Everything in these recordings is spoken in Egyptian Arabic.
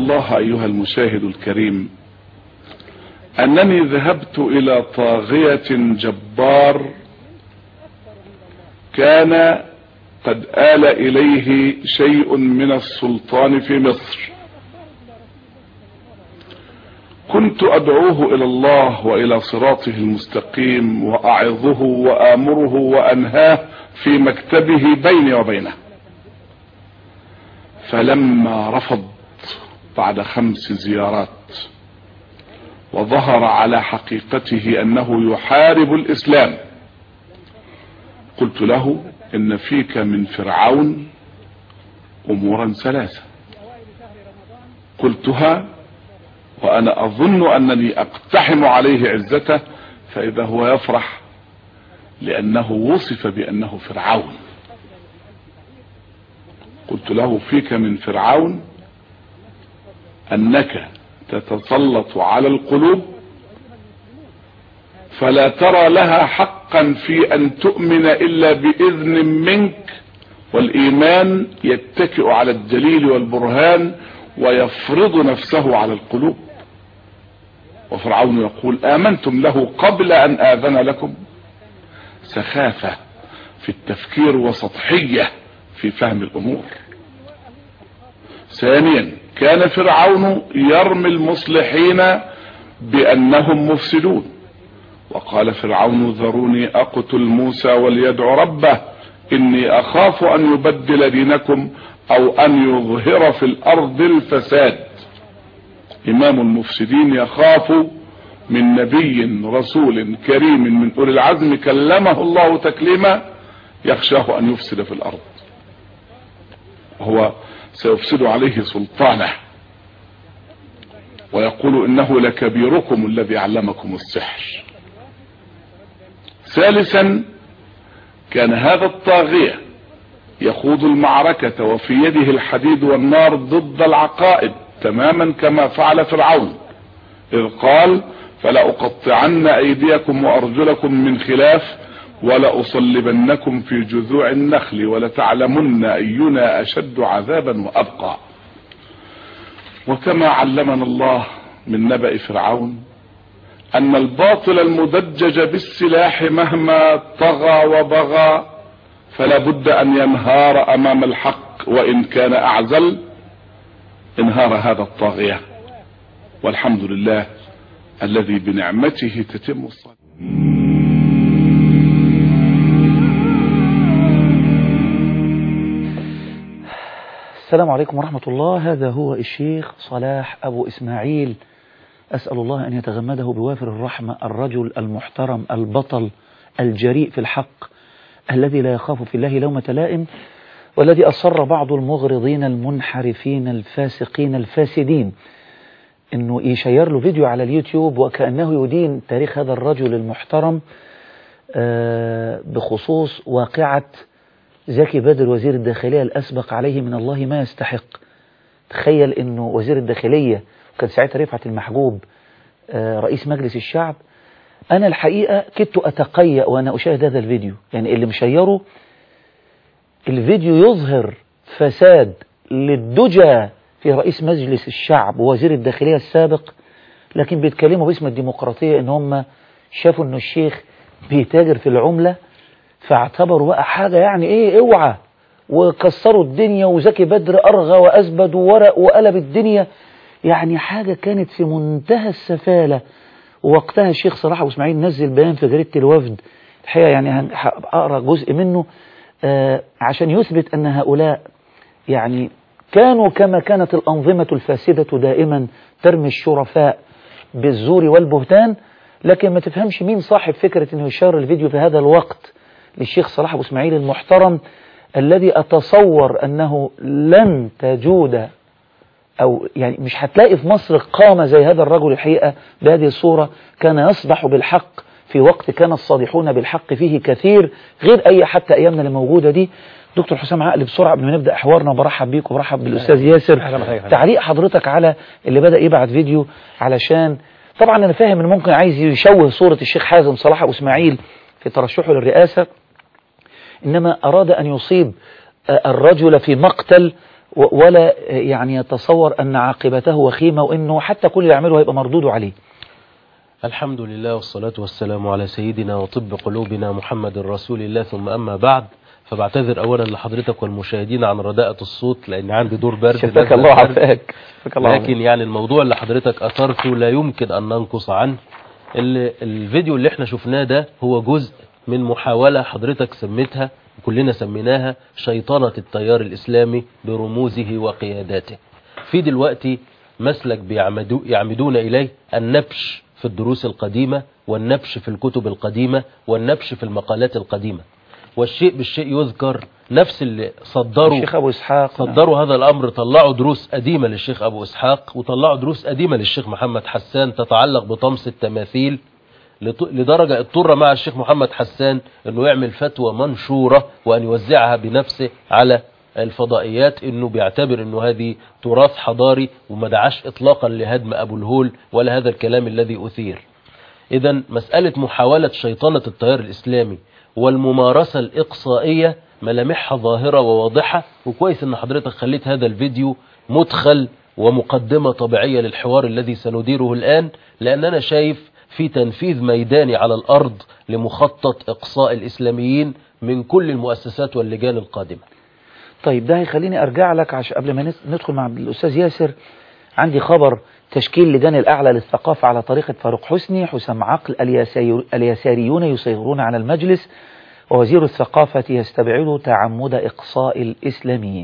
الله أيها المشاهد الكريم أنني ذهبت إلى طاغية جبار كان قد آل إليه شيء من السلطان في مصر كنت أدعوه إلى الله وإلى صراطه المستقيم وأعظه وآمره وأنهاه في مكتبه بيني وبينه فلما رفض بعد خمس زيارات وظهر على حقيقته أنه يحارب الإسلام قلت له إن فيك من فرعون أمورا ثلاثة قلتها وأنا أظن أنني أقتحم عليه عزته فإذا هو يفرح لأنه وصف بأنه فرعون قلت له فيك من فرعون أنك تتسلط على القلوب فلا ترى لها حقا في أن تؤمن إلا بإذن منك والإيمان يتكئ على الدليل والبرهان ويفرض نفسه على القلوب وفرعون يقول آمنتم له قبل أن آذن لكم سخافة في التفكير وسطحية في فهم الأمور ثانيا كان فرعون يرمي المصلحين بأنهم مفسدون وقال فرعون ذروني أقتل موسى وليدعو ربه إني أخاف أن يبدل دينكم أو أن يظهر في الأرض الفساد إمام المفسدين يخاف من نبي رسول كريم من أولي العزم كلمه الله تكليما يخشاه أن يفسد في الأرض هو سيفسد عليه سلطانه ويقول إنه لكبيركم الذي علمكم السحر ثالثا كان هذا الطاغية يخوض المعركة وفي يده الحديد والنار ضد العقائد تماما كما فعل فرعون إذ قال فلأقطعن أيديكم وأرجلكم من خلاف ولأصلبنكم في جذوع النخل ولتعلمن أينا أشد عذابا وأبقى وكما علمنا الله من نبأ فرعون أن الباطل المدجج بالسلاح مهما طغى وبغى فلا بد أن ينهار أمام الحق وإن كان أعزل انهار هذا الطاغية والحمد لله الذي بنعمته تتم الصلاة السلام عليكم ورحمة الله هذا هو الشيخ صلاح أبو إسماعيل أسأل الله أن يتغمده بوافر الرحمة الرجل المحترم البطل الجريء في الحق الذي لا يخاف في الله لومة لائم والذي أصر بعض المغرضين المنحرفين الفاسقين الفاسدين انه يشير له فيديو على اليوتيوب وكأنه يدين تاريخ هذا الرجل المحترم بخصوص واقعة زكي بدر وزير الداخلية الأسبق عليه من الله ما يستحق تخيل انه وزير الداخلية كان ساعتها رفعت المحجوب رئيس مجلس الشعب انا الحقيقة كدت اتقيأ وانا اشاهد هذا الفيديو يعني اللي مشيره الفيديو يظهر فساد للدجى في رئيس مجلس الشعب ووزير الداخلية السابق لكن بيتكلموا باسم الديمقراطية ان هم شافوا ان الشيخ بيتاجر في العملة فاعتبروا بقى حاجة يعني ايه اوعى وكسروا الدنيا وزكي بدر ارغى وازبد وورق وقلب الدنيا يعني حاجة كانت في منتهى السفالة ووقتها الشيخ صلاح ابو اسماعيل نزل بيان في جريدة الوفد الحقيقة يعني هقرا جزء منه آه عشان يثبت ان هؤلاء يعني كانوا كما كانت الأنظمة الفاسدة دائما ترمي الشرفاء بالزور والبهتان لكن ما تفهمش مين صاحب فكرة انه يشار الفيديو في هذا الوقت للشيخ صلاح ابو اسماعيل المحترم الذي اتصور انه لن تجود او يعني مش هتلاقي في مصر قامة زي هذا الرجل الحقيقة بهذه الصورة كان يصدح بالحق في وقت كان الصادحون بالحق فيه كثير غير اي حتى ايامنا اللي موجودة دي دكتور حسام عقل بسرعة قبل ما نبدأ حوارنا وبرحب بيك وبرحب بالأستاذ ياسر تعليق حضرتك على اللي بدأ يبعت فيديو علشان طبعا أنا فاهم إن ممكن عايز يشوه صورة الشيخ حازم صلاح أبو إسماعيل في ترشحه للرئاسة إنما أراد أن يصيب الرجل في مقتل و- ولا يعني يتصور أن عاقبته وخيمة وأنه حتى كل اللي يعمله هيبقى مردود عليه الحمد لله والصلاة والسلام على سيدنا وطب قلوبنا محمد رسول الله ثم أما بعد فبعتذر أولا لحضرتك والمشاهدين عن رداءة الصوت لأن عندي دور برد شفاك نزل الله برد. عافاك شفاك الله لكن عافاك. يعني الموضوع اللي حضرتك أثرته لا يمكن أن ننقص عنه ال- الفيديو اللي احنا شفناه ده هو جزء من محاولة حضرتك سميتها كلنا سميناها شيطنة التيار الإسلامي برموزه وقياداته في دلوقتي مسلك بيعمدو يعمدون إليه النبش في الدروس القديمة والنبش في الكتب القديمة والنبش في المقالات القديمة والشيء بالشيء يذكر نفس اللي صدروا الشيخ أبو إسحاق صدروا هذا الأمر طلعوا دروس قديمة للشيخ أبو إسحاق وطلعوا دروس قديمة للشيخ محمد حسان تتعلق بطمس التماثيل لط- لدرجة اضطر مع الشيخ محمد حسان أنه يعمل فتوى منشورة وأن يوزعها بنفسه على الفضائيات أنه بيعتبر أنه هذه تراث حضاري وما دعاش إطلاقا لهدم أبو الهول ولا هذا الكلام الذي أثير إذا مسألة محاولة شيطنة التيار الإسلامي والممارسة الإقصائية ملامحها ظاهرة وواضحة وكويس إن حضرتك خليت هذا الفيديو مدخل ومقدمة طبيعية للحوار الذي سنديره الآن لأن أنا شايف في تنفيذ ميداني على الأرض لمخطط إقصاء الإسلاميين من كل المؤسسات واللجان القادمة طيب ده هيخليني ارجع لك عشان قبل ما نس- ندخل مع الاستاذ ياسر عندي خبر تشكيل لجان الاعلى للثقافه على طريقه فاروق حسني حسام عقل اليساري- اليساريون يسيطرون على المجلس ووزير الثقافه يستبعد تعمد اقصاء الاسلاميين.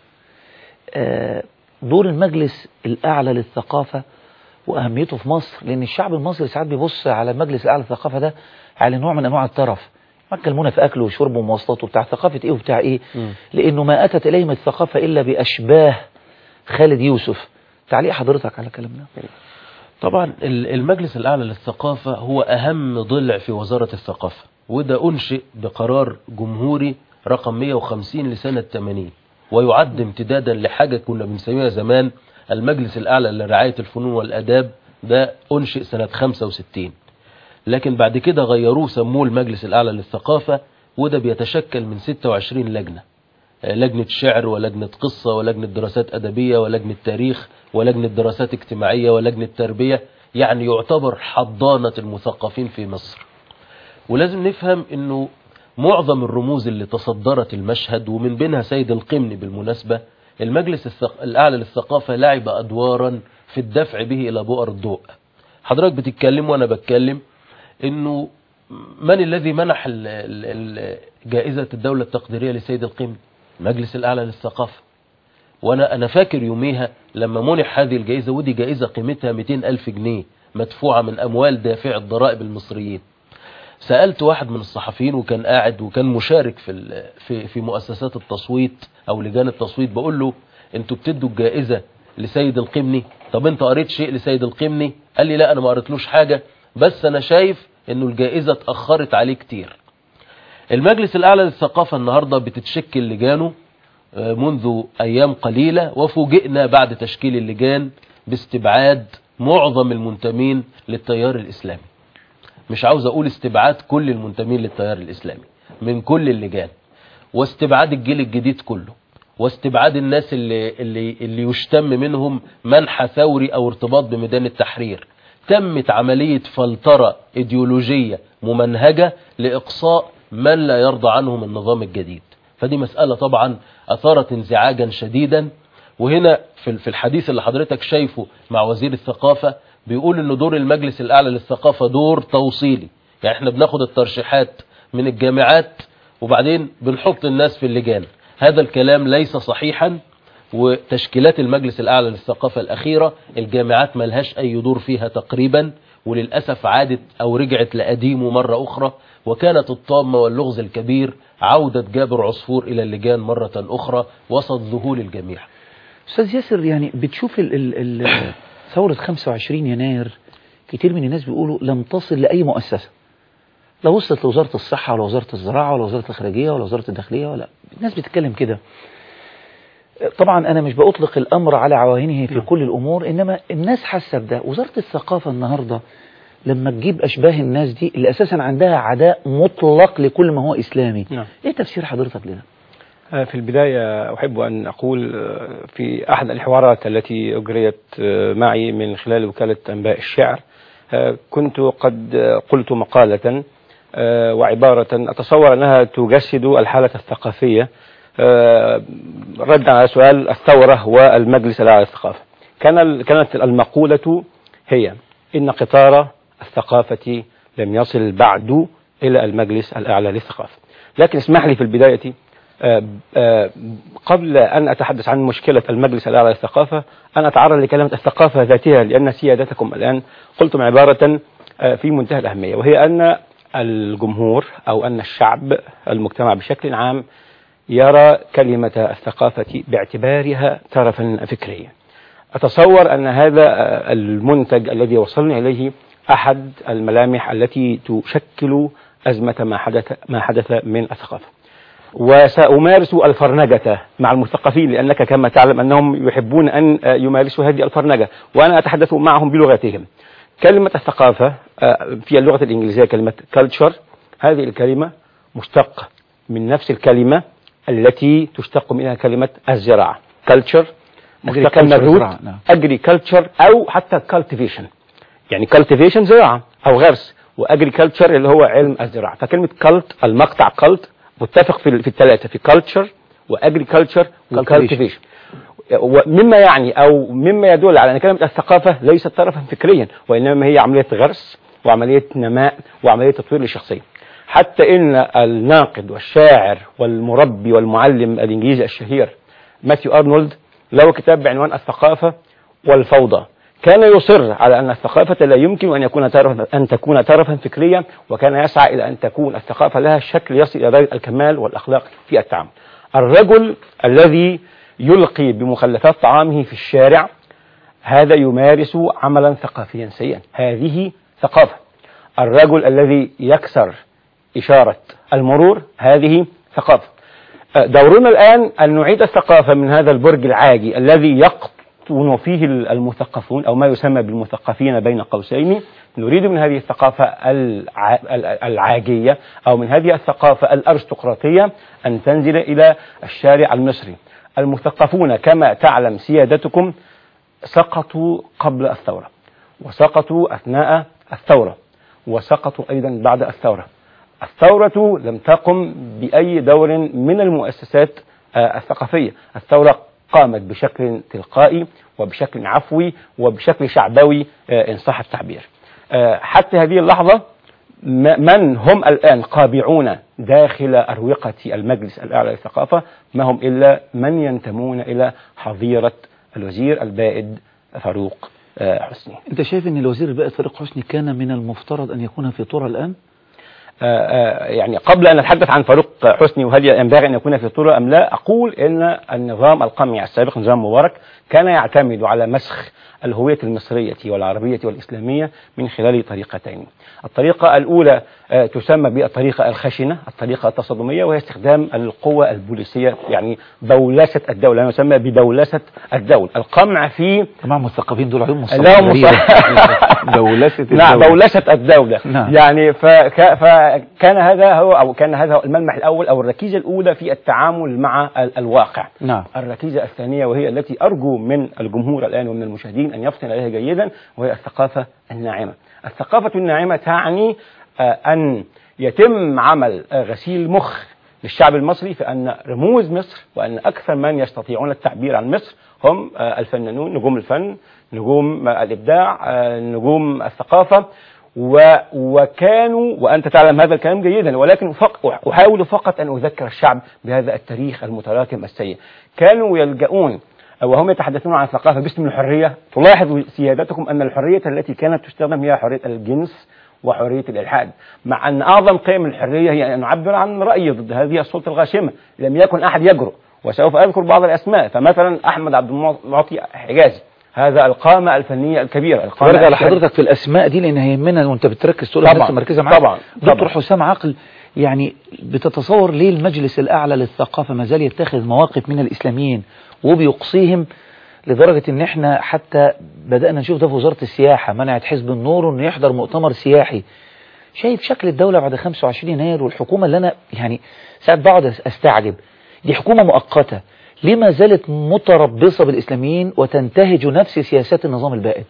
آه، دور المجلس الاعلى للثقافه واهميته في مصر لان الشعب المصري ساعات بيبص على المجلس الاعلى للثقافه ده على نوع من انواع الترف. يكلمونا في اكل وشرب ومواصلات وبتاع ثقافه ايه وبتاع ايه لانه ما اتت اليهم الثقافه الا باشباه خالد يوسف تعليق حضرتك على كلامنا طبعا ال- المجلس الأعلى للثقافة هو أهم ضلع في وزارة الثقافة وده أنشئ بقرار جمهوري رقم 150 لسنة 80 ويعد امتدادا لحاجة كنا بنسميها زمان المجلس الأعلى لرعاية الفنون والأداب ده أنشئ سنة 65 لكن بعد كده غيروه سموه المجلس الأعلى للثقافة وده بيتشكل من 26 لجنة آه، لجنة شعر ولجنة قصة ولجنة دراسات أدبية ولجنة تاريخ ولجنة دراسات اجتماعية ولجنة تربية يعني يعتبر حضانة المثقفين في مصر ولازم نفهم انه معظم الرموز اللي تصدرت المشهد ومن بينها سيد القمني بالمناسبة المجلس الثق... الأعلى للثقافة لعب أدوارا في الدفع به إلى بؤر الضوء حضرتك بتتكلم وأنا بتكلم انه من الذي منح ال- ال- ال- جائزة الدولة التقديرية لسيد القمني المجلس الأعلى للثقافة وانا انا فاكر يوميها لما منح هذه الجائزة ودي جائزة قيمتها 200 ألف جنيه مدفوعة من أموال دافع الضرائب المصريين سألت واحد من الصحفيين وكان قاعد وكان مشارك في ال- في في مؤسسات التصويت أو لجان التصويت بقول له انتوا بتدوا الجائزة لسيد القمني طب انت قريت شيء لسيد القمني قال لي لا انا ما قريتلوش حاجة بس انا شايف انه الجائزة اتأخرت عليه كتير المجلس الأعلى للثقافة النهاردة بتتشكل لجانه آه، منذ أيام قليلة وفوجئنا بعد تشكيل اللجان باستبعاد معظم المنتمين للتيار الإسلامي مش عاوز أقول استبعاد كل المنتمين للتيار الإسلامي من كل اللجان واستبعاد الجيل الجديد كله واستبعاد الناس اللي, اللي, اللي يشتم منهم منح ثوري أو ارتباط بميدان التحرير تمت عملية فلترة إيديولوجية ممنهجة لإقصاء من لا يرضى عنهم النظام الجديد فدي مسألة طبعا أثارت انزعاجا شديدا وهنا في في الحديث اللي حضرتك شايفه مع وزير الثقافة بيقول ان دور المجلس الأعلى للثقافة دور توصيلي يعني احنا بناخد الترشيحات من الجامعات وبعدين بنحط الناس في اللجان هذا الكلام ليس صحيحا وتشكيلات المجلس الأعلى للثقافة الأخيرة الجامعات ملهاش أي دور فيها تقريبا وللأسف عادت أو رجعت لقديمه مرة أخرى وكانت الطامة واللغز الكبير عودة جابر عصفور إلى اللجان مرة أخرى وسط ذهول الجميع أستاذ ياسر يعني بتشوف ال ال ال ثورة 25 يناير كتير من الناس بيقولوا لم تصل لأي مؤسسة لا وصلت لوزارة الصحة ولا وزارة الزراعة ولا وزارة الخارجية ولا وزارة الداخلية ولا الناس بتتكلم كده طبعا أنا مش بأطلق الأمر على عواهنه في كل الأمور إنما الناس حاسة بده وزارة الثقافة النهاردة لما تجيب أشباه الناس دي اللي أساسا عندها عداء مطلق لكل ما هو إسلامي نعم. إيه تفسير حضرتك لده؟ آه، في البداية أحب أن أقول آه، في أحد الحوارات التي أجريت آه، معي من خلال وكالة أنباء الشعر آه، كنت قد آه، قلت مقالة آه، وعبارة أتصور أنها تجسد الحالة الثقافية آه، ردا على سؤال الثورة والمجلس الأعلى للثقافة كان ال- كانت المقولة هي إن قطار الثقافة لم يصل بعد إلى المجلس الأعلى للثقافة لكن اسمح لي في البداية آه، آه، قبل أن أتحدث عن مشكلة المجلس الأعلى للثقافة أن أتعرض لكلمة الثقافة ذاتها لأن سيادتكم الآن قلتم عبارة آه، في منتهى الأهمية وهي أن الجمهور أو أن الشعب المجتمع بشكل عام يرى كلمة الثقافة باعتبارها طرفا فكريا أتصور أن هذا آه، المنتج الذي وصلنا إليه أحد الملامح التي تشكل أزمة ما حدث ما حدث من الثقافة. وسأمارس الفرنجة مع المثقفين لأنك كما تعلم أنهم يحبون أن آه، يمارسوا هذه الفرنجة وأنا أتحدث معهم بلغتهم. كلمة الثقافة آه، في اللغة الإنجليزية كلمة culture هذه الكلمة مشتقة من نفس الكلمة التي تشتق منها كلمة الزراعة culture مشتقة من Agriculture، الروت زراعة، نعم. agriculture أو حتى cultivation يعني cultivation زراعة أو غرس واجريكلتشر اللي هو علم الزراعة فكلمة كلت المقطع كلت متفق في في الثلاثة في culture واجريكلتشر وكالتيفيشن ومما يعني او مما يدل على ان كلمه الثقافه ليست طرفا فكريا وانما هي عمليه غرس وعمليه نماء وعمليه تطوير للشخصيه. حتى ان الناقد والشاعر والمربي والمعلم الانجليزي الشهير ماثيو ارنولد له كتاب بعنوان الثقافه والفوضى. كان يصر على ان الثقافه لا يمكن ان يكون طرفا ان تكون طرفا فكريا وكان يسعى الى ان تكون الثقافه لها شكل يصل الى درجه الكمال والاخلاق في التعامل. الرجل الذي يلقي بمخلفات طعامه في الشارع هذا يمارس عملا ثقافيا سيئا هذه ثقافة الرجل الذي يكسر إشارة المرور هذه ثقافة دورنا الآن أن نعيد الثقافة من هذا البرج العاجي الذي يقطن فيه المثقفون أو ما يسمى بالمثقفين بين قوسين نريد من هذه الثقافة الع... العاجية أو من هذه الثقافة الأرستقراطية أن تنزل إلى الشارع المصري المثقفون كما تعلم سيادتكم سقطوا قبل الثورة وسقطوا أثناء الثورة وسقطوا أيضا بعد الثورة الثورة لم تقم بأي دور من المؤسسات الثقافية الثورة قامت بشكل تلقائي وبشكل عفوي وبشكل شعبوي إن صح التعبير حتى هذه اللحظة من هم الآن قابعون داخل أروقة المجلس الأعلى للثقافة ما هم إلا من ينتمون إلى حظيرة الوزير البائد فاروق حسني أنت شايف أن الوزير البائد فاروق حسني كان من المفترض أن يكون في طورة الآن؟ يعني قبل أن أتحدث عن فاروق حسني وهل ينبغي أن يكون في طورة أم لا أقول أن النظام القمعي السابق نظام مبارك كان يعتمد على مسخ الهوية المصرية والعربية والإسلامية من خلال طريقتين الطريقة الأولى تسمى بالطريقة الخشنة الطريقة التصادمية وهي استخدام القوة البوليسية يعني دولسة الدولة ما يسمى بدولسة الدولة القمع في طبعا المثقفين دول عليهم لا دولسة نعم دولسة الدولة نعم. يعني فك فكان هذا هو أو كان هذا هو الملمح الأول أو الركيزة الأولى في التعامل مع ال- الواقع نعم الركيزة الثانية وهي التي أرجو من الجمهور الآن ومن المشاهدين أن يفطن إليها جيدا وهي الثقافة الناعمة الثقافة الناعمة تعني آه، أن يتم عمل آه، غسيل مخ للشعب المصري فأن رموز مصر وأن أكثر من يستطيعون التعبير عن مصر هم آه، الفنانون نجوم الفن نجوم آه، الإبداع آه، نجوم الثقافة و وكانوا وأنت تعلم هذا الكلام جيدا ولكن فق أحاول فقط أن أذكر الشعب بهذا التاريخ المتراكم السيء كانوا يلجؤون وهم يتحدثون عن الثقافة باسم الحرية تلاحظ سيادتكم أن الحرية التي كانت تستخدم هي حرية الجنس وحرية الإلحاد مع أن أعظم قيم الحرية هي أن نعبر عن رأيي ضد هذه السلطة الغاشمة لم يكن أحد يجرؤ وسوف أذكر بعض الأسماء فمثلا أحمد عبد المعطي حجازي هذا القامة الفنية الكبيرة القامة وارجع الشهيرة. لحضرتك في الأسماء دي لأن هيهمنا وأنت بتركز تقول طبعاً، الناس مركزة معاك طبعاً، دكتور طبعاً. حسام عقل يعني بتتصور ليه المجلس الأعلى للثقافة ما زال يتخذ مواقف من الإسلاميين وبيقصيهم لدرجة ان احنا حتى بدأنا نشوف ده في وزارة السياحة منعت حزب النور انه يحضر مؤتمر سياحي شايف شكل الدولة بعد 25 يناير والحكومة اللي انا يعني ساعات بقعد استعجب دي حكومة مؤقتة ليه ما زالت متربصة بالإسلاميين وتنتهج نفس سياسات النظام البائد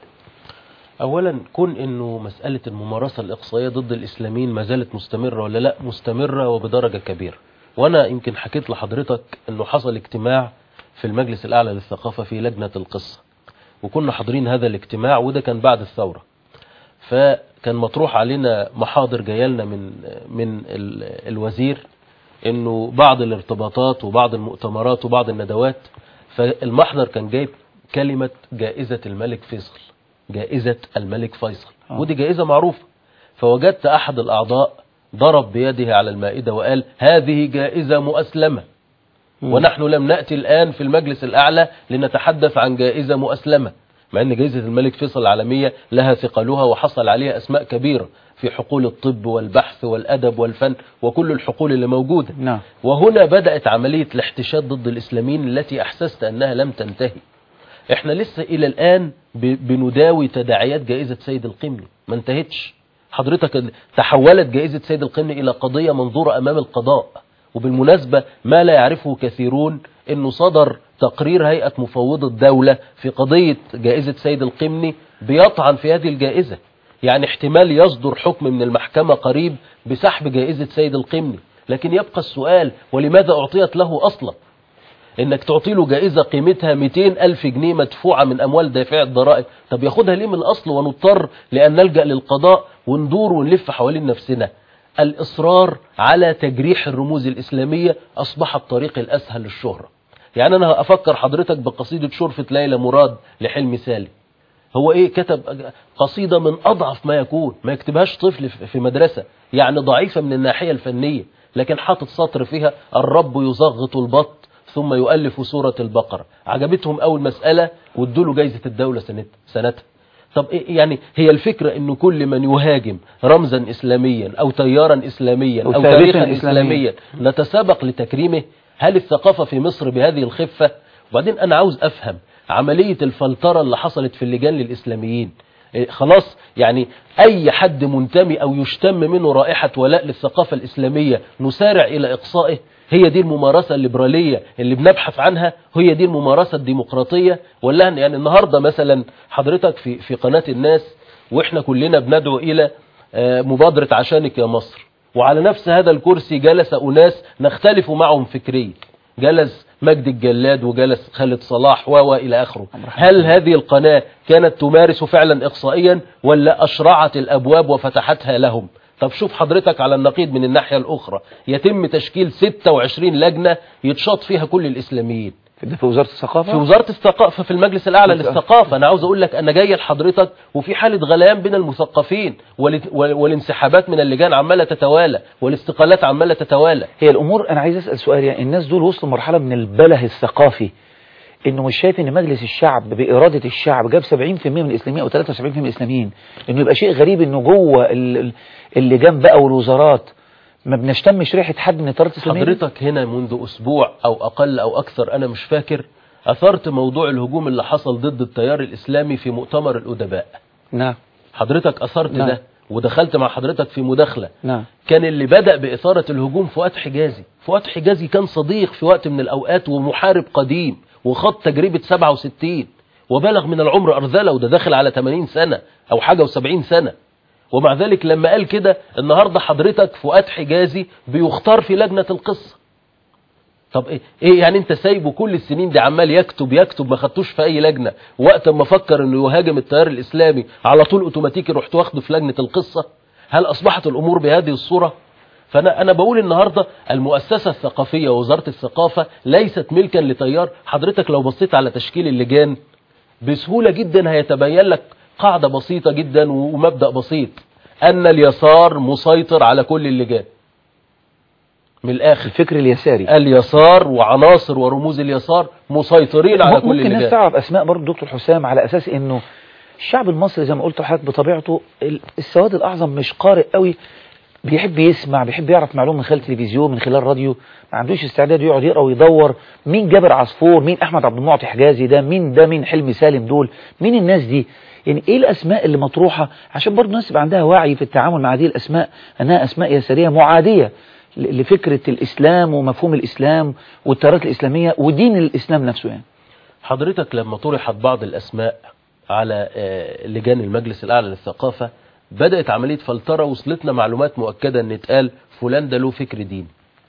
اولا كون انه مسألة الممارسة الاقصائية ضد الاسلاميين ما زالت مستمرة ولا لا مستمرة وبدرجة كبيرة وانا يمكن حكيت لحضرتك انه حصل اجتماع في المجلس الاعلى للثقافة في لجنة القصة وكنا حاضرين هذا الاجتماع وده كان بعد الثورة فكان مطروح علينا محاضر جايلنا من من ال- الوزير انه بعض الارتباطات وبعض المؤتمرات وبعض الندوات فالمحضر كان جايب كلمة جائزة الملك فيصل جائزة الملك فيصل آه. ودي جائزة معروفة فوجدت أحد الأعضاء ضرب بيده على المائدة وقال هذه جائزة مؤسلمة ونحن لم نأتي الآن في المجلس الأعلى لنتحدث عن جائزة مؤسلمة مع أن جائزة الملك فيصل العالمية لها ثقلها وحصل عليها أسماء كبيرة في حقول الطب والبحث والأدب والفن وكل الحقول اللي موجودة نعم وهنا بدأت عملية الاحتشاد ضد الإسلاميين التي أحسست أنها لم تنتهي احنا لسه إلى الآن ب- بنداوي تداعيات جائزة سيد القمني ما انتهتش حضرتك تحولت جائزة سيد القمني إلى قضية منظورة أمام القضاء وبالمناسبة ما لا يعرفه كثيرون أنه صدر تقرير هيئة مفوضة الدولة في قضية جائزة سيد القمني بيطعن في هذه الجائزة يعني احتمال يصدر حكم من المحكمة قريب بسحب جائزة سيد القمني لكن يبقى السؤال ولماذا أعطيت له أصلا انك تعطي له جائزة قيمتها 200 ألف جنيه مدفوعة من أموال دافع الضرائب طب ياخدها ليه من الأصل ونضطر لأن نلجأ للقضاء وندور ونلف حوالين نفسنا الإصرار على تجريح الرموز الإسلامية أصبح الطريق الأسهل للشهرة يعني أنا أفكر حضرتك بقصيدة شرفة ليلى مراد لحلمي سالم هو ايه كتب قصيدة من اضعف ما يكون ما يكتبهاش طفل في مدرسة يعني ضعيفة من الناحية الفنية لكن حاطط سطر فيها الرب يزغط البط ثم يؤلف سورة البقرة عجبتهم اول مسألة وادوله جايزة الدولة سنت سنتها طب إيه يعني هي الفكرة انه كل من يهاجم رمزا اسلاميا او تيارا اسلاميا أو او ثابتا تاريخا إسلاميا. اسلاميا نتسابق لتكريمه هل الثقافة في مصر بهذه الخفة وبعدين أنا عاوز أفهم عملية الفلترة اللي حصلت في اللجان للإسلاميين إيه، خلاص يعني أي حد منتمي أو يشتم منه رائحة ولاء للثقافة الإسلامية نسارع إلى إقصائه هي دي الممارسة الليبرالية اللي بنبحث عنها هي دي الممارسة الديمقراطية ولا يعني النهاردة مثلا حضرتك في في قناة الناس وإحنا كلنا بندعو إلى آه، مبادرة عشانك يا مصر وعلى نفس هذا الكرسي جلس أناس نختلف معهم فكريا جلس مجد الجلاد وجلس خالد صلاح و و إلى آخره هل هذه القناة كانت تمارس فعلا إقصائيا ولا أشرعت الأبواب وفتحتها لهم طب شوف حضرتك على النقيض من الناحية الأخرى يتم تشكيل 26 لجنة يتشاط فيها كل الإسلاميين ده في وزارة الثقافة في وزارة الثقافة في المجلس الأعلى بالظبط. للثقافة أنا عاوز أقول لك أنا جاي لحضرتك وفي حالة غليان بين المثقفين وال- وال- والانسحابات من اللجان عمالة تتوالى والاستقالات عمالة تتوالى هي الأمور أنا عايز أسأل سؤال يعني الناس دول وصلوا مرحلة من البله الثقافي إنه مش شايف إن مجلس الشعب بإرادة الشعب جاب 70% من الإسلاميين أو 73% من الإسلاميين إنه يبقى شيء غريب إنه جوه ال- ال- اللجان بقى والوزارات ما بنشتمش ريحة حد من الطيارات الإسلامية حضرتك هنا منذ أسبوع أو أقل أو أكثر أنا مش فاكر أثرت موضوع الهجوم اللي حصل ضد التيار الإسلامي في مؤتمر الأدباء نعم حضرتك أثرت نعم. ده ودخلت مع حضرتك في مداخلة نعم كان اللي بدأ بإثارة الهجوم فؤاد حجازي فؤاد حجازي كان صديق في وقت من الأوقات ومحارب قديم وخط تجربة 67 وبلغ من العمر أرذلة وده داخل على 80 سنة أو حاجة و70 سنة ومع ذلك لما قال كده النهاردة حضرتك فؤاد حجازي بيختار في لجنة القصة طب ايه, إيه يعني انت سايبه كل السنين دي عمال يكتب يكتب ما خدتوش في اي لجنة وقت ما فكر انه يهاجم التيار الاسلامي على طول اوتوماتيكي رحت واخده في لجنة القصة هل اصبحت الامور بهذه الصورة فانا انا بقول النهارده المؤسسه الثقافيه ووزاره الثقافه ليست ملكا لتيار حضرتك لو بصيت على تشكيل اللجان بسهوله جدا هيتبين لك قاعده بسيطه جدا ومبدا بسيط ان اليسار مسيطر على كل اللجان من الاخر الفكر اليساري اليسار وعناصر ورموز اليسار مسيطرين على كل ممكن الناس اللجان تعرف أسماء برضه دكتور حسام على أساس إنه الشعب المصري زي ما قلت لحضرتك بطبيعته ال- السواد الأعظم مش قارئ قوي بيحب يسمع بيحب يعرف معلومة من خلال التلفزيون من خلال الراديو ما عندوش استعداد يقعد يقرا ويدور مين جابر عصفور مين أحمد عبد المعطي حجازي ده مين ده مين حلمي سالم دول مين الناس دي يعني ايه الاسماء اللي مطروحة عشان برضه الناس يبقى عندها وعي في التعامل مع هذه الاسماء انها اسماء يسارية معادية ل- لفكرة الإسلام ومفهوم الإسلام والتيارات الإسلامية ودين الإسلام نفسه يعني حضرتك لما طرحت بعض الأسماء على آه، لجان المجلس الأعلى للثقافة بدأت عملية فلترة وصلتنا معلومات مؤكدة أن اتقال فلان ده له فكر ديني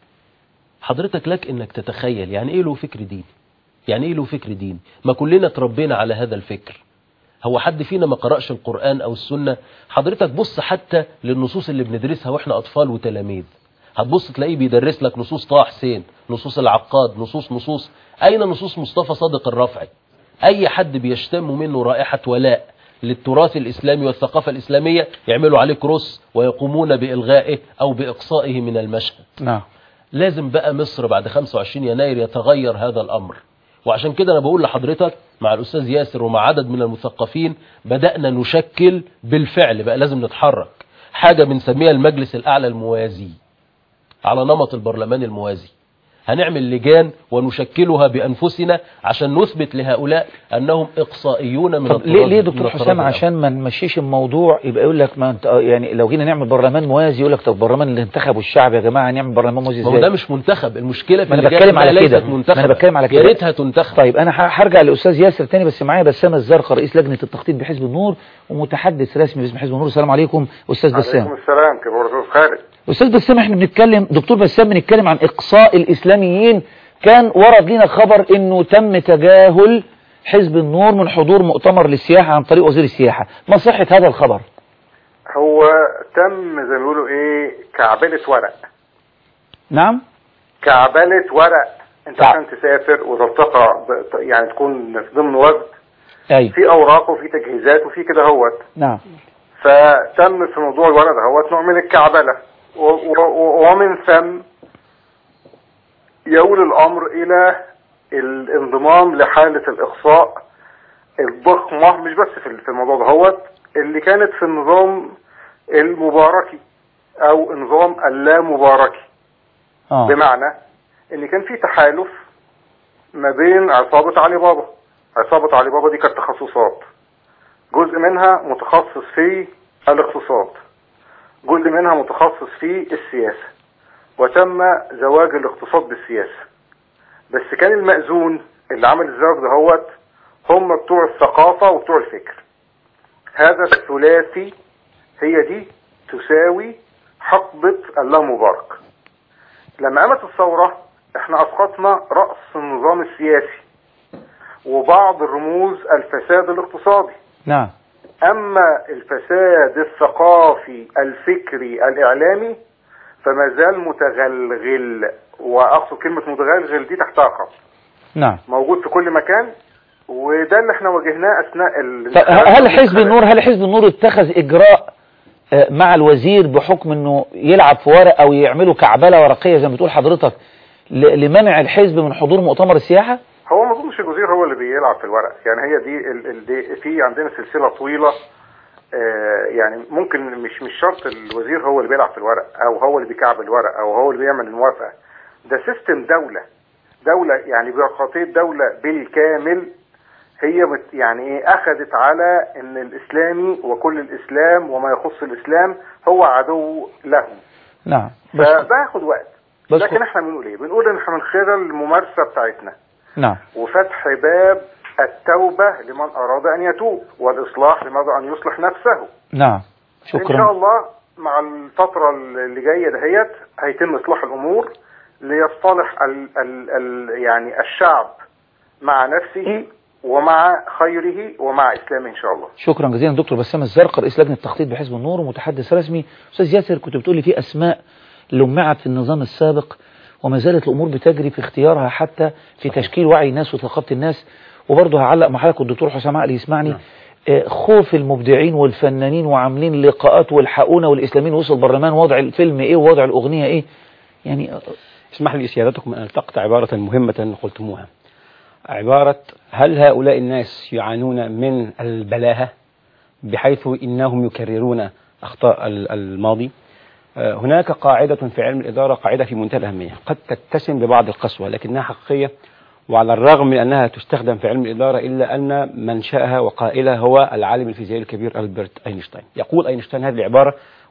حضرتك لك أنك تتخيل يعني إيه له فكر ديني يعني إيه له فكر ديني ما كلنا تربينا على هذا الفكر هو حد فينا ما قرأش القرآن أو السنة حضرتك بص حتى للنصوص اللي بندرسها وإحنا أطفال وتلاميذ هتبص تلاقيه بيدرس لك نصوص طه حسين نصوص العقاد نصوص نصوص أين نصوص مصطفى صادق الرفعي أي حد بيشتم منه رائحة ولاء للتراث الإسلامي والثقافة الإسلامية يعملوا عليه كروس ويقومون بإلغائه أو بإقصائه من المشهد نعم لازم بقى مصر بعد 25 يناير يتغير هذا الأمر وعشان كده أنا بقول لحضرتك مع الأستاذ ياسر ومع عدد من المثقفين بدأنا نشكل بالفعل بقى لازم نتحرك حاجة بنسميها المجلس الأعلى الموازي على نمط البرلمان الموازي هنعمل لجان ونشكلها بأنفسنا عشان نثبت لهؤلاء أنهم إقصائيون من طب الطراز- ليه ليه من دكتور الطراز حسام الأول. عشان ما نمشيش الموضوع يبقى يقول لك ما انت آه يعني لو جينا نعمل برلمان موازي يقول لك طب البرلمان اللي انتخبه الشعب يا جماعه نعمل برلمان موازي ما هو ازاي ده مش منتخب المشكلة في ما أنا اللجان بتكلم إنها على كده. ليست ما منتخبة. أنا بتكلم على يا كده. ريتها تنتخب طيب انا ه- هرجع لاستاذ ياسر تاني بس معايا بسام الزرقاء رئيس لجنه التخطيط بحزب النور ومتحدث رسمي باسم حزب النور السلام عليكم استاذ بسام عليكم السلام كيف الرسول خالد استاذ بسام احنا بنتكلم دكتور بسام بنتكلم عن اقصاء الاسلاميين كان ورد لنا خبر انه تم تجاهل حزب النور من حضور مؤتمر للسياحه عن طريق وزير السياحه ما صحه هذا الخبر هو تم زي ما بيقولوا ايه كعبلة ورق نعم كعبلة ورق انت كع- عشان تسافر وتلتقى ب- يعني تكون في ضمن وفد ايوه في اوراق وفي تجهيزات وفي كده هوت نعم فتم في موضوع الورق دهوت نوع من الكعبلة و- و- ومن ثم يولي الامر الى الانضمام لحالة الاقصاء الضخمة مش بس في في الموضوع دهوت اللي كانت في النظام المباركي او النظام اللامباركي اه بمعنى ان كان في تحالف ما بين عصابة علي بابا عصابة علي بابا دي كانت تخصصات جزء منها متخصص في الاقتصاد جزء منها متخصص في السياسة وتم زواج الاقتصاد بالسياسة بس كان المأذون اللي عمل الزواج دهوت هم بتوع الثقافة وبتوع الفكر هذا الثلاثي هي دي تساوي حقبة اللامبارك لما قامت الثورة احنا اسقطنا رأس النظام السياسي وبعض الرموز الفساد الاقتصادي نعم اما الفساد الثقافي الفكري الاعلامي فما زال متغلغل واقصد كلمة متغلغل دي تحتها خط نعم موجود في كل مكان وده اللي احنا واجهناه اثناء ال طب هل حزب النور هل حزب النور اتخذ اجراء آه، مع الوزير بحكم انه يلعب في ورق او يعملوا كعبله ورقيه زي ما بتقول حضرتك ل- لمنع الحزب من حضور مؤتمر السياحه هو ما اظنش الوزير هو اللي بيلعب في الورق يعني هي دي, ال ال دي في عندنا سلسله طويله آه يعني ممكن مش مش شرط الوزير هو اللي بيلعب في الورق او هو اللي بيكعب الورق او هو اللي بيعمل الموافقه ده سيستم دوله دوله يعني بيروقراطيه دوله بالكامل هي بت يعني ايه اخذت على ان الاسلامي وكل الاسلام وما يخص الاسلام هو عدو لهم نعم بس فده ياخد وقت بس لكن احنا بنقول ايه بنقول ان احنا من خلال الممارسه بتاعتنا نعم وفتح باب التوبة لمن أراد أن يتوب والإصلاح لمن أراد أن يصلح نفسه نعم إن شاء شكرا الله مع الفترة اللي جاية دهيت هيتم إصلاح الأمور ليصطلح ال ال ال يعني الشعب مع نفسه ومع خيره ومع إسلامه إن شاء الله شكرا جزيلا دكتور بسام الزرقاء رئيس لجنه التخطيط بحزب النور ومتحدث رسمي استاذ ياسر كنت بتقول لي في اسماء لمعت في النظام السابق وما زالت الامور بتجري في اختيارها حتى في تشكيل وعي الناس وثقافه الناس وبرضه هعلق مع حضرتك والدكتور حسام عقل يسمعني آه، خوف المبدعين والفنانين وعاملين لقاءات والحقونا والاسلاميين وصل البرلمان وضع الفيلم ايه ووضع الاغنيه ايه يعني آه، اسمح لي سيادتكم أن ألتقط عبارة مهمة قلتموها عبارة هل هؤلاء الناس يعانون من البلاهة بحيث إنهم يكررون أخطاء ال- الماضي آه، هناك قاعدة في علم الإدارة قاعدة في منتهى الأهمية قد تتسم ببعض القسوة لكنها حقيقية وعلى الرغم من أنها تستخدم في علم الإدارة إلا أن منشأها وقائلها هو العالم الفيزيائي الكبير ألبرت أينشتاين يقول أينشتاين هذه العبارة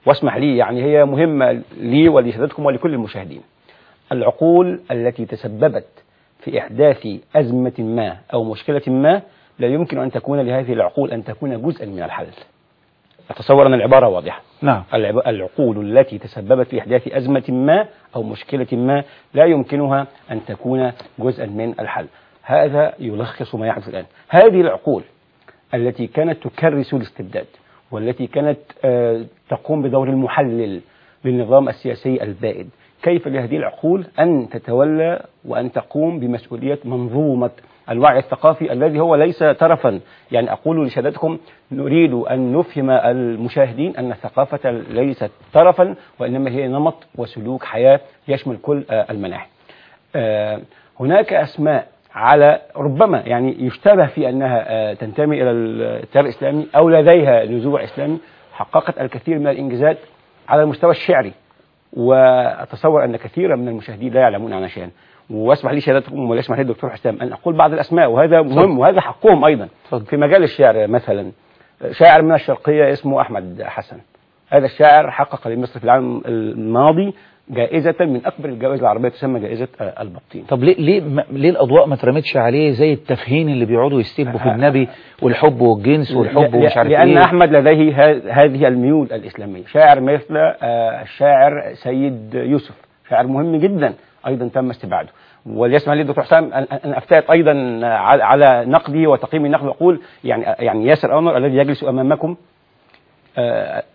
واسمح لي يعني هي مهمة لي ولسادتكم ولكل المشاهدين العقول التي تسببت في إحداث أزمة ما أو مشكلة ما لا يمكن أن تكون لهذه العقول أن تكون جزءا من الحل أتصور أن العبارة واضحة نعم العب- العقول التي تسببت في إحداث أزمة ما أو مشكلة ما لا يمكنها أن تكون جزءا من الحل هذا يلخص ما يحدث الآن هذه العقول التي كانت تكرس الاستبداد والتي كانت آه، تقوم بدور المحلل للنظام السياسي البائد كيف لهذه العقول أن تتولى وأن تقوم بمسؤولية منظومة الوعي الثقافي الذي هو ليس ترفا يعني أقول لسادتكم نريد أن نفهم المشاهدين أن الثقافة ليست ترفا وإنما هي نمط وسلوك حياة يشمل كل آه، المناحي آه، هناك أسماء على ربما يعني يشتبه في أنها آه، تنتمي إلى التيار الإسلامي أو لديها نزوع إسلامي حققت الكثير من الإنجازات على المستوى الشعري وأتصور أن كثيرا من المشاهدين لا يعلمون عنها شيئا واسمح لي سيادتكم ولا يسمح لي الدكتور حسام أن أقول بعض الأسماء وهذا مهم وهذا حقهم أيضا اتفضل. في مجال الشعر مثلا شاعر من الشرقية اسمه أحمد حسن هذا الشاعر حقق لمصر في العام الماضي جائزة من أكبر الجوائز العربية تسمى جائزة آه، البطين طب ليه ليه ما- ليه الاضواء ما اترمتش عليه زي التفهين اللي بيقعدوا يستبوا في النبي والحب والجنس والحب ل- ومش عارف لأن ايه أحمد لديه ه- هذه الميول الإسلامية شاعر مثل آه، الشاعر سيد يوسف شاعر مهم جدا أيضا تم استبعاده وليسمح لي الدكتور حسام أن أن أفتات أيضا على- على نقدي وتقييم النقد وأقول يعني يعني ياسر أنور الذي يجلس أمامكم آه،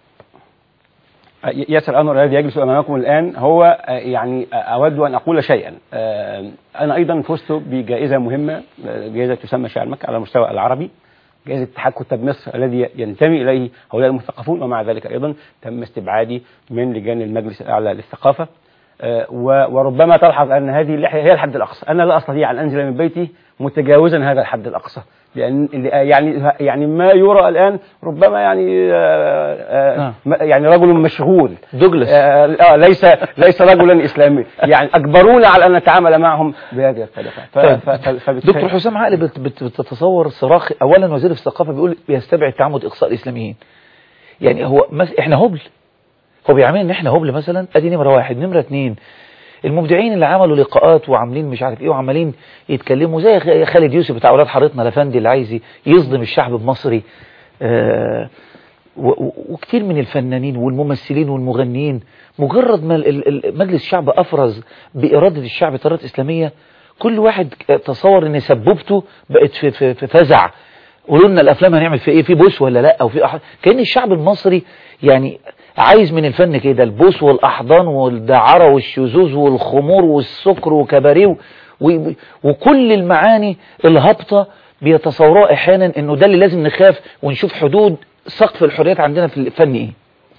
ياسر أنور الذي يجلس أمامكم الآن هو آه، يعني آه، أود أن أقول شيئا آه، أنا أيضا فزت بجائزة مهمة آه، جائزة تسمى شاعر مكة على المستوى العربي جائزة اتحاد كتاب مصر الذي ينتمي إليه هؤلاء المثقفون ومع ذلك أيضا تم استبعادي من لجان المجلس الأعلى للثقافة آه، و- وربما تلحظ أن هذه اللحية هي الحد الأقصى أنا لا أستطيع أن أنزل من بيتي متجاوزا هذا الحد الأقصى لأن يعني يعني ما يرى الآن ربما يعني آه، آه، نعم. ما- يعني رجل مشغول دوجلاس آه آه، ليس ليس رجلا اسلاميا يعني اجبرونا على ان نتعامل معهم بهذه الطريقه ف- طيب. ف- ف- فبالتالي- دكتور حسام عقل بت بت بتتصور صراخ اولا وزير الثقافه بيقول بيستبعد تعمد اقصاء الاسلاميين يعني هو مس... احنا هبل هو بيعمل ان احنا هبل مثلا ادي نمره واحد نمره اتنين المبدعين اللي عملوا لقاءات وعاملين مش عارف ايه وعمالين يتكلموا زي خ- خالد يوسف بتاع اولاد حارتنا الافندي اللي عايز يصدم الشعب المصري آه و- و- وكتير من الفنانين والممثلين والمغنيين مجرد ما ال- ال- مجلس الشعب افرز باراده الشعب قرارات اسلاميه كل واحد تصور ان سبوبته بقت في, في, في فزع قولوا لنا الافلام هنعمل في ايه في بوس ولا لا او في أح... كان الشعب المصري يعني عايز من الفن كده البوس والاحضان والدعاره والشذوذ والخمور والسكر وكباريه و... و... وكل المعاني الهابطه بيتصوروها احيانا انه ده اللي لازم نخاف ونشوف حدود سقف الحريات عندنا في الفن ايه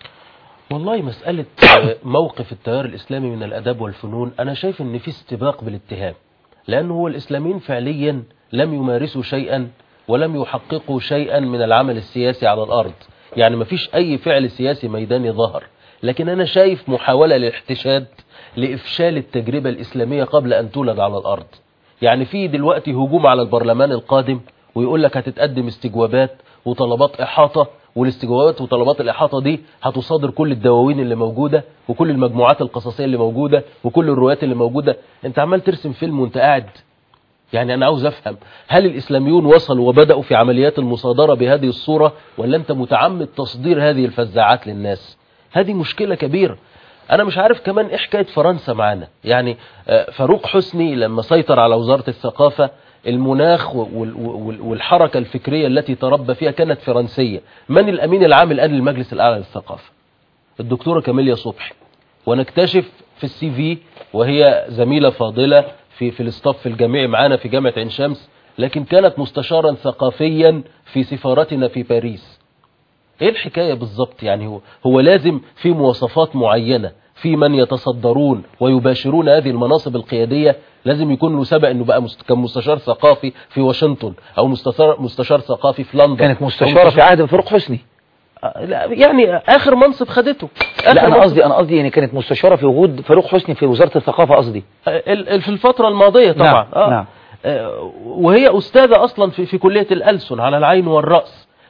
والله مسألة آه، موقف التيار الإسلامي من الأداب والفنون أنا شايف أن في استباق بالاتهام لأنه هو الإسلاميين فعليا لم يمارسوا شيئا ولم يحققوا شيئا من العمل السياسي على الأرض يعني ما فيش أي فعل سياسي ميداني ظهر لكن أنا شايف محاولة للاحتشاد لإفشال التجربة الإسلامية قبل أن تولد على الأرض يعني في دلوقتي هجوم على البرلمان القادم ويقول لك هتتقدم استجوابات وطلبات إحاطة والاستجوابات وطلبات الإحاطة دي هتصادر كل الدواوين اللي موجودة وكل المجموعات القصصية اللي موجودة وكل الروايات اللي موجودة انت عمال ترسم فيلم وانت قاعد يعني أنا عاوز أفهم هل الإسلاميون وصلوا وبدأوا في عمليات المصادرة بهذه الصورة ولا أنت متعمد تصدير هذه الفزاعات للناس هذه مشكلة كبيرة أنا مش عارف كمان إيه حكاية فرنسا معانا يعني آه، فاروق حسني لما سيطر على وزارة الثقافة المناخ وال- وال- والحركة الفكرية التي تربى فيها كانت فرنسية من الأمين العام الآن للمجلس الأعلى للثقافة الدكتورة كاميليا صبحي ونكتشف في السي في وهي زميلة فاضلة في في الاستاف الجامعي معانا في جامعة عين شمس لكن كانت مستشارا ثقافيا في سفارتنا في باريس ايه الحكاية بالظبط يعني هو هو لازم في مواصفات معينة في من يتصدرون ويباشرون هذه المناصب القيادية لازم يكون له سبق انه بقى مست- كان مستشار ثقافي في واشنطن او مستشار مستشار ثقافي في لندن كانت أو مستشاره في عهد فاروق حسني آه، لا يعني اخر منصب خدته آخر لا انا منصب- قصدي انا قصدي يعني كانت مستشاره في وجود فاروق حسني في وزاره الثقافه قصدي ال- ال- في الفترة الماضية طبعا نعم، آه. نعم. آه، وهي أستاذة أصلا في, في كلية الألسن على العين والرأس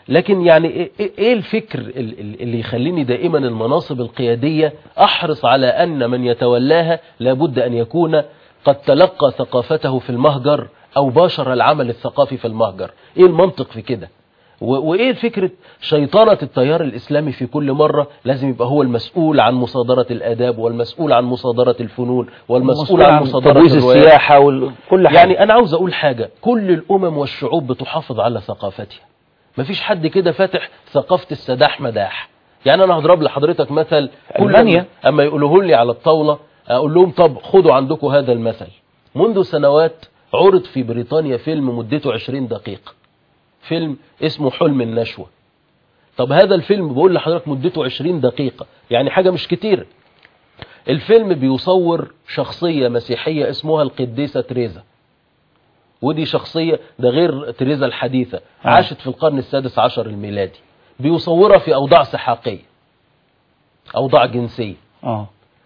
لكن يعني إيه- إيه إيه الفكر ال- ال- اللي يخليني دائما المناصب القيادية أحرص على أن من يتولاها لابد أن يكون قد تلقى ثقافته في المهجر أو باشر العمل الثقافي في المهجر إيه المنطق في كده و- وإيه فكرة شيطنة التيار الإسلامي في كل مرة لازم يبقى هو المسؤول عن مصادرة الآداب والمسؤول عن مصادرة الفنون والمسؤول عن مصادرة تبويز الروايات السياحة وكل حاجة يعني انا عاوز اقول حاجة كل الامم والشعوب بتحافظ على ثقافتها مفيش حد كده فاتح ثقافة السداح مداح يعني انا هضرب لحضرتك مثل كل ألمانيا. أما- اما يقولوه لي على الطاولة اقول لهم طب خدوا عندكم هذا المثل منذ سنوات عرض في بريطانيا فيلم مدته 20 دقيقة فيلم اسمه حلم النشوة طب هذا الفيلم بقول لحضرتك مدته 20 دقيقة يعني حاجة مش كتير الفيلم بيصور شخصية مسيحية اسمها القديسة تريزا ودي شخصية ده غير تريزا الحديثة آه. عاشت في القرن السادس عشر الميلادي بيصورها في أوضاع سحاقية أوضاع جنسية اه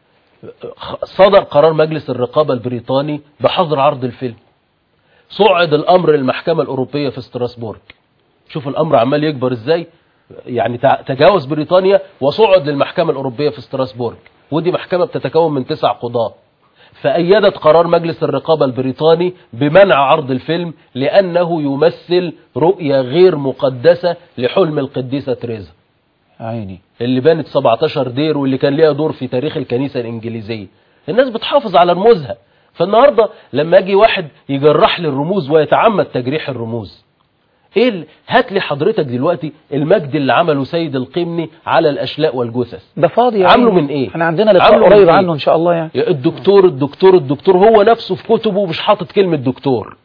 صدر قرار مجلس الرقابة البريطاني بحظر عرض الفيلم صعد الأمر للمحكمة الأوروبية في ستراسبورغ شوف الأمر عمال يكبر إزاي يعني تع- تجاوز بريطانيا وصعد للمحكمة الأوروبية في ستراسبورغ ودي محكمة بتتكون من تسع قضاة فأيدت قرار مجلس الرقابة البريطاني بمنع عرض الفيلم لأنه يمثل رؤية غير مقدسة لحلم القديسة تريزا عيني اللي بانت 17 دير واللي كان ليها دور في تاريخ الكنيسة الإنجليزية الناس بتحافظ على رموزها فالنهاردة لما يجي واحد يجرح لي الرموز ويتعمد تجريح الرموز ايه ال- هات لي حضرتك دلوقتي المجد اللي عمله سيد القمني على الاشلاء والجثث ده فاضي يا عامله عيني. من ايه احنا عندنا لقاء عامله من قريب إيه؟ عنه ان شاء الله يعني يا الدكتور الدكتور الدكتور هو نفسه في كتبه مش حاطط كلمة دكتور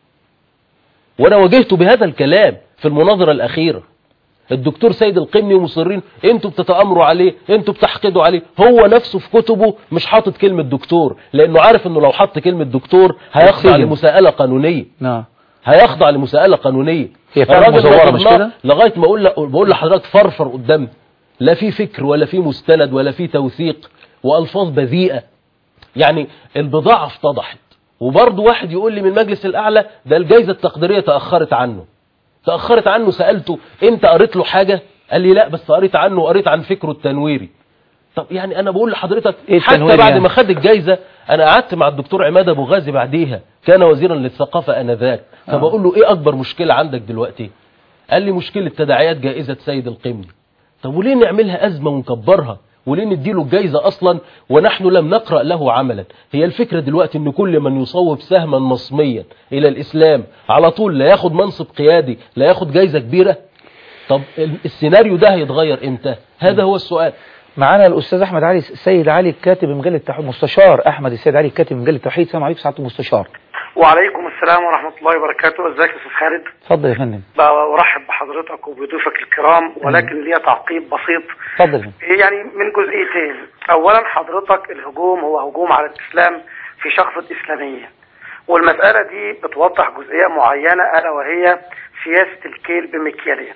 وانا واجهته بهذا الكلام في المناظرة الاخيرة الدكتور سيد القمني ومصرين انتوا بتتامروا عليه انتوا بتحقدوا عليه هو نفسه في كتبه مش حاطط كلمة دكتور لانه عارف انه لو حط كلمة دكتور هيخضع يتسجن. لمساءلة قانونية نعم هيخضع لمساءلة قانونية هي فعلا الراجل مزورة نظرناه مش كده؟ لغاية ما اقول بقول لحضرتك فرفر قدامي لا في فكر ولا في مستند ولا في توثيق والفاظ بذيئة يعني البضاعة افتضحت وبرضه واحد يقول لي من المجلس الاعلى ده الجائزة التقديرية تأخرت عنه تأخرت عنه سألته انت قريت له حاجة قال لي لا بس قريت عنه وقريت عن فكره التنويري طب يعني انا بقول لحضرتك إيه حتى التنوير بعد يعني؟ ما خد الجايزة انا قعدت مع الدكتور عماد ابو غازي بعديها كان وزيرا للثقافة انذاك فبقول له ايه اكبر مشكلة عندك دلوقتي قال لي مشكلة تداعيات جائزة سيد القمني طب وليه نعملها أزمة ونكبرها وليه نديله الجايزة أصلا ونحن لم نقرأ له عملا هي الفكرة دلوقتي أن كل من يصوب سهما مصميا إلى الإسلام على طول لا ياخد منصب قيادي لا ياخد جايزة كبيرة طب ال- السيناريو ده هيتغير إمتى هذا هو السؤال معانا الاستاذ احمد علي السيد علي كاتب مجله التوحيد مستشار احمد السيد علي كاتب مجله التوحيد السلام عليكم سعاده المستشار وعليكم السلام ورحمة الله وبركاته ازيك يا استاذ خالد اتفضل يا فندم برحب بحضرتك وبضيوفك الكرام ولكن ليا تعقيب بسيط اتفضل يا فندم. يعني من جزئيتين اولا حضرتك الهجوم هو هجوم على الاسلام في شخص الاسلامية والمسألة دي بتوضح جزئية معينة الا وهي سياسة الكيل بمكيالين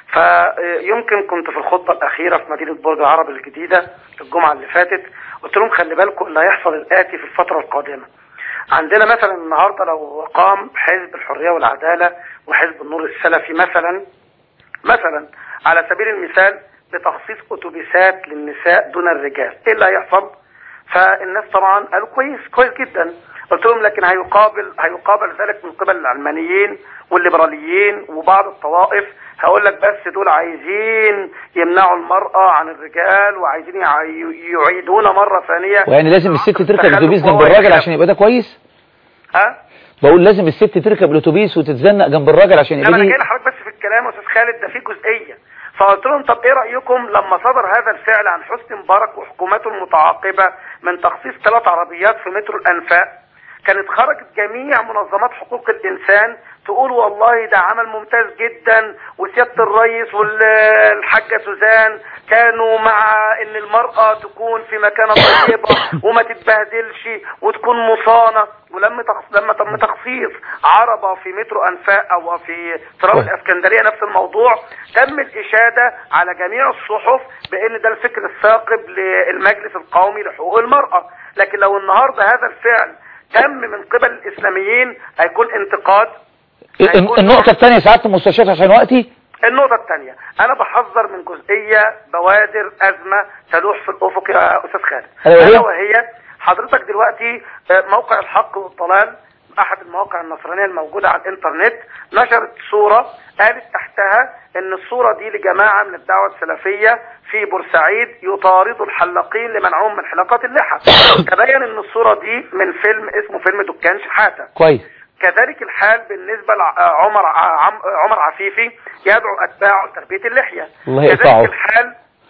فيمكن كنت في الخطبة الأخيرة في مدينة برج العرب الجديدة الجمعة اللي فاتت قلت لهم خلي بالكم اللي هيحصل الآتي في الفترة القادمة عندنا مثلا النهارده لو قام حزب الحريه والعداله وحزب النور السلفي مثلا مثلا على سبيل المثال بتخصيص اتوبيسات للنساء دون الرجال ايه اللي هيحصل فالناس طبعا قالوا كويس كويس جدا قلت لهم لكن هيقابل هيقابل ذلك من قبل العلمانيين والليبراليين وبعض الطوائف هقول لك بس دول عايزين يمنعوا المرأة عن الرجال وعايزين يع- يعيدون مرة ثانية ويعني لازم الست تركب التخلف الاتوبيس جنب وهو الراجل يخاف. عشان يبقى ده كويس ها بقول لازم الست تركب الاتوبيس وتتزنق جنب الراجل عشان لا يبقى انا دي جاي لحضرتك بس في الكلام يا استاذ خالد ده في جزئيه فقلت لهم طب ايه رايكم لما صدر هذا الفعل عن حسني مبارك وحكوماته المتعاقبه من تخصيص ثلاث عربيات في مترو الانفاق كانت خرجت جميع منظمات حقوق الانسان تقول والله ده عمل ممتاز جدا وسياده الرئيس والحاجه سوزان كانوا مع ان المراه تكون في مكانه طيبه وما تتبهدلش وتكون مصانه ولما تخص... لما تم تخصيص عربه في مترو انفاق او في تراب الاسكندريه نفس الموضوع تم الاشاده على جميع الصحف بان ده الفكر الثاقب للمجلس القومي لحقوق المراه لكن لو النهارده هذا الفعل تم من قبل الاسلاميين هيكون انتقاد هيكون النقطة الثانية سعادة المستشار عشان وقتي النقطة الثانية أنا بحذر من جزئية بوادر أزمة تلوح في الأفق يا أستاذ خالد ألا وهي؟ ألا وهي حضرتك دلوقتي آه، موقع الحق والضلال أحد المواقع النصرانية الموجودة على الإنترنت نشرت صورة قالت تحتها إن الصورة دي لجماعة من الدعوة السلفية في بورسعيد يطاردوا الحلاقين لمنعهم من حلاقات اللحى تبين إن الصورة دي من فيلم اسمه فيلم دكان شحاتة كويس كذلك الحال بالنسبة لعمر عمر عفيفي يدعو أتباعه لتربية اللحية الله كذلك يقطعه. الحال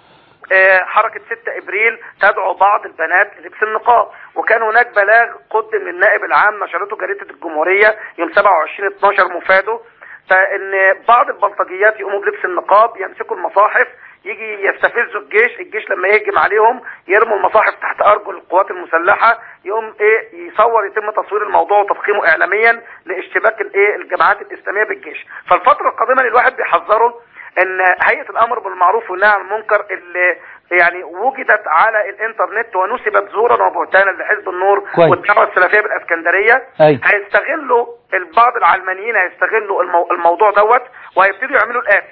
آه، حركة 6 ابريل تدعو بعض البنات للبس النقاب وكان هناك بلاغ قدم للنائب العام نشرته جريدة الجمهورية يوم 27 12 مفاده فان بعض البلطجيات يقوموا بلبس النقاب يمسكوا المصاحف يجي يستفزوا الجيش الجيش لما يهجم عليهم يرموا المصاحف تحت ارجل القوات المسلحه يقوم ايه يصور يتم تصوير الموضوع وتفخيمه اعلاميا لاشتباك الايه الجماعات الاسلاميه بالجيش فالفتره القادمه اللي الواحد بيحذره ان هيئه الامر بالمعروف والنهي عن المنكر اللي يعني وجدت على الانترنت ونسبت زورا وبهتانا لحزب النور كويس. والدعوه السلفيه بالاسكندريه أي. هيستغلوا البعض العلمانيين هيستغلوا المو... الموضوع دوت وهيبتدوا يعملوا الاتي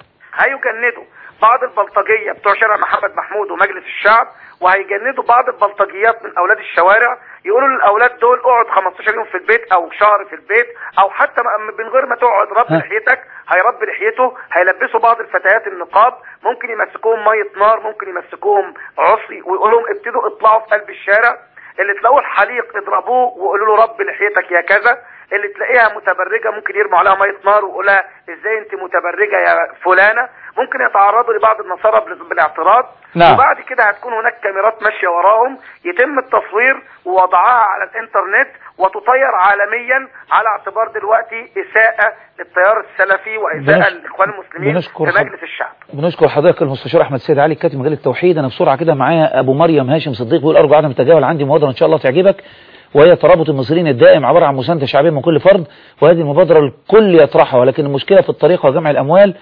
هيجندوا بعض البلطجيه بتوع شارع محمد محمود ومجلس الشعب وهيجندوا بعض البلطجيات من اولاد الشوارع يقولوا للاولاد دول اقعد 15 يوم في البيت او شهر في البيت او حتى ما- من غير ما تقعد رب ها. لحيتك هيربي لحيته هيلبسوا بعض الفتيات النقاب ممكن يمسكوهم ميه نار ممكن يمسكوهم عصي ويقول لهم ابتدوا اطلعوا في قلب الشارع اللي تلاقوه الحليق اضربوه وقولوا له رب لحيتك يا كذا اللي تلاقيها متبرجه ممكن يرموا عليها ميه نار ويقولها ازاي انت متبرجه يا فلانه ممكن يتعرضوا لبعض النصارى بال- بالاعتراض نعم. وبعد كده هتكون هناك كاميرات ماشيه وراهم يتم التصوير ووضعها على الانترنت وتطير عالميا على اعتبار دلوقتي اساءه للتيار السلفي واساءه بنش- للاخوان المسلمين بنشكر في حض- مجلس الشعب بنشكر حضرتك المستشار احمد سيد علي كاتب مجله التوحيد انا بسرعه كده معايا ابو مريم هاشم صديق بيقول ارجو عدم التجاهل عندي مبادره ان شاء الله تعجبك وهي ترابط المصريين الدائم عباره عن مسانده شعبيه من كل فرد وهذه المبادره الكل يطرحها ولكن المشكله في الطريقه وجمع الاموال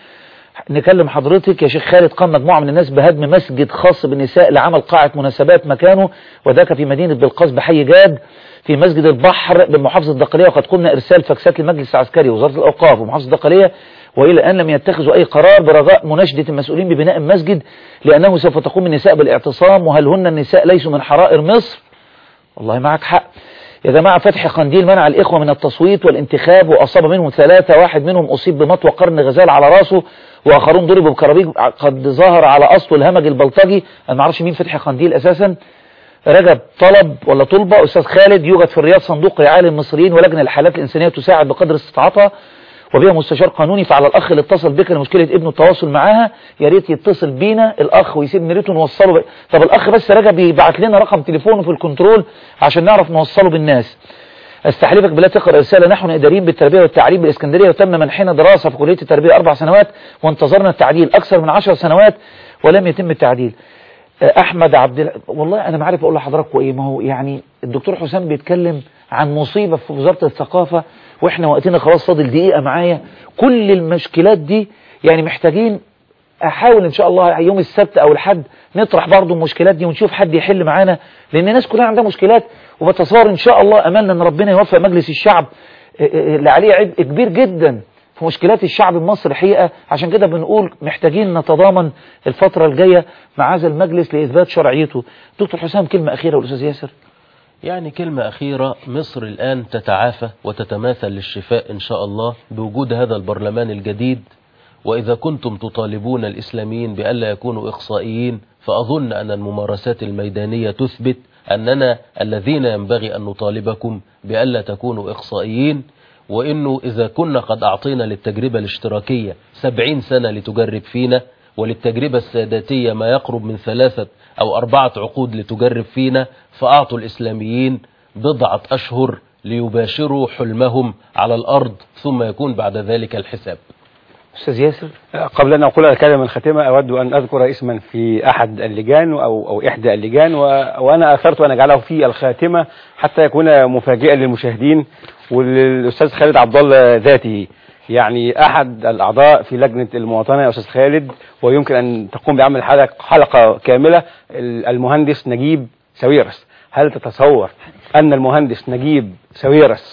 نكلم حضرتك يا شيخ خالد قام مجموعه من الناس بهدم مسجد خاص بالنساء لعمل قاعه مناسبات مكانه وذاك في مدينه بلقاس بحي جاد في مسجد البحر بمحافظه الدقهليه وقد قمنا ارسال فاكسات للمجلس العسكري ووزاره الاوقاف ومحافظه الدقهليه والى الان لم يتخذوا اي قرار برجاء مناشده المسؤولين ببناء المسجد لانه سوف تقوم النساء بالاعتصام وهل هن النساء ليسوا من حرائر مصر والله معك حق يا جماعة فتح قنديل منع الإخوة من التصويت والانتخاب وأصاب منهم ثلاثة واحد منهم أصيب بمطوى قرن غزال على راسه وآخرون ضربوا بكرابيج قد ظهر على أصله الهمج البلطجي أنا ما اعرفش مين فتح قنديل أساسا رجب طلب ولا طلبة أستاذ خالد يوجد في الرياض صندوق رعاية للمصريين ولجنة للحالات الإنسانية تساعد بقدر استطاعتها وبها مستشار قانوني فعلى الأخ اللي اتصل بك لمشكلة ابنه التواصل معاها يا ريت يتصل بينا الأخ ويسيب ريته نوصله ب... طب الأخ بس رجب يبعت لنا رقم تليفونه في الكنترول عشان نعرف نوصله بالناس استحلفك بالله تقرأ رسالة نحن إداريين بالتربية والتعليم بالإسكندرية وتم منحنا دراسة في كلية التربية أربع سنوات وانتظرنا التعديل أكثر من عشر سنوات ولم يتم التعديل احمد عبد ال... والله انا ما عارف اقول لحضراتكم ايه ما هو يعني الدكتور حسام بيتكلم عن مصيبه في وزاره الثقافه واحنا وقتنا خلاص فاضل دقيقه معايا كل المشكلات دي يعني محتاجين احاول ان شاء الله يوم السبت او الحد نطرح برضو المشكلات دي ونشوف حد يحل معانا لان الناس كلها عندها مشكلات وبتصور ان شاء الله املنا ان ربنا يوفق مجلس الشعب اللي عليه عبء كبير جدا في مشكلات الشعب المصري حقيقة عشان كده بنقول محتاجين نتضامن الفترة الجاية مع هذا المجلس لإثبات شرعيته دكتور حسام كلمة أخيرة والأستاذ ياسر يعني كلمة أخيرة مصر الآن تتعافى وتتماثل للشفاء إن شاء الله بوجود هذا البرلمان الجديد وإذا كنتم تطالبون الإسلاميين بألا يكونوا إقصائيين فأظن أن الممارسات الميدانية تثبت أننا الذين ينبغي أن نطالبكم بألا تكونوا إقصائيين وإنه إذا كنا قد أعطينا للتجربة الاشتراكية سبعين سنة لتجرب فينا وللتجربة الساداتية ما يقرب من ثلاثة أو أربعة عقود لتجرب فينا فأعطوا الإسلاميين بضعة أشهر ليباشروا حلمهم على الأرض ثم يكون بعد ذلك الحساب أستاذ ياسر قبل أن أقول الكلمة الختمة أود أن أذكر اسما في أحد اللجان أو, أو إحدى اللجان و... وأنا أثرت أن أجعله في الخاتمة حتى يكون مفاجئا للمشاهدين وللأستاذ خالد عبد الله ذاته يعني أحد الأعضاء في لجنة المواطنة يا أستاذ خالد ويمكن أن تقوم بعمل حلقة, حلقة كاملة المهندس نجيب سويرس هل تتصور أن المهندس نجيب سويرس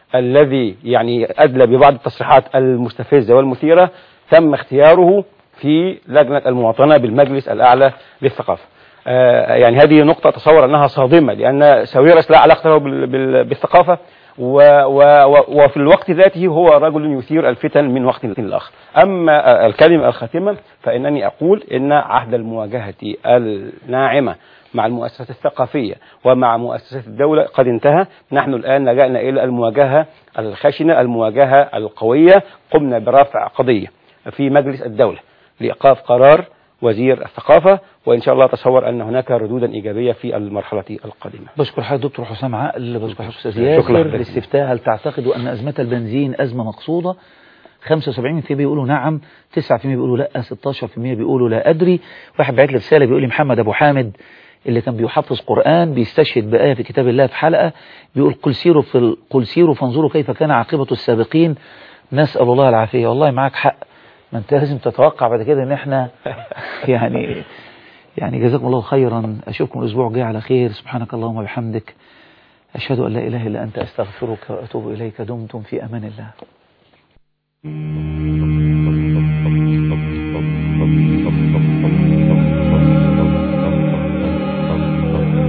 الذي يعني أدلى ببعض التصريحات المستفزة والمثيرة تم اختياره في لجنة المواطنة بالمجلس الأعلى للثقافة آه، يعني هذه نقطة أتصور أنها صادمة لأن ساويرس لا علاقة له بال- بال- بالثقافة و و و وفي الوقت ذاته هو رجل يثير الفتن من وقت لآخر أما الكلمة الخاتمة فإنني أقول إن عهد المواجهة الناعمة مع المؤسسات الثقافية ومع مؤسسات الدولة قد انتهى نحن الآن لجأنا إلى المواجهة الخشنة المواجهة القوية قمنا برفع قضية في مجلس الدولة لإيقاف قرار وزير الثقافة وإن شاء الله أتصور أن هناك ردودا إيجابية في المرحلة القادمة بشكر حضرتك دكتور حسام عقل بشكر حضرتك استاذ شكرا ياسر لك. الاستفتاء هل تعتقد ان ازمه البنزين ازمه مقصوده 75% بيقولوا نعم 9% بيقولوا لا 16% بيقولوا لا ادري واحد بعت لي رساله بيقول لي محمد ابو حامد اللي كان بيحفظ قرآن بيستشهد بآية في كتاب الله في حلقة بيقول قل سيروا في ال... قل سيروا فانظروا كيف كان عاقبة السابقين نسأل الله العافية والله معاك حق ما انت لازم تتوقع بعد كده ان احنا يعني يعني جزاكم الله خيرا اشوفكم الاسبوع الجاي على خير سبحانك اللهم وبحمدك اشهد ان لا اله الا انت استغفرك واتوب اليك دمتم في امان الله